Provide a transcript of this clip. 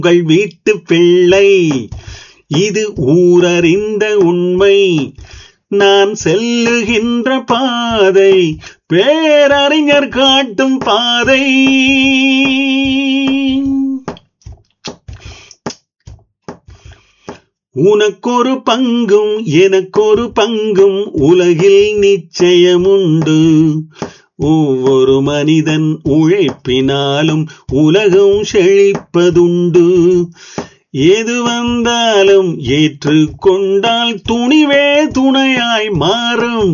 உங்கள் வீட்டு பிள்ளை இது ஊரறிந்த உண்மை நான் செல்லுகின்ற பாதை பேரறிஞர் காட்டும் பாதை உனக்கொரு பங்கும் எனக்கொரு பங்கும் உலகில் நிச்சயமுண்டு ஒவ்வொரு மனிதன் உழைப்பினாலும் உலகம் செழிப்பதுண்டு எது வந்தாலும் ஏற்றுக்கொண்டால் துணிவே துணையாய் மாறும்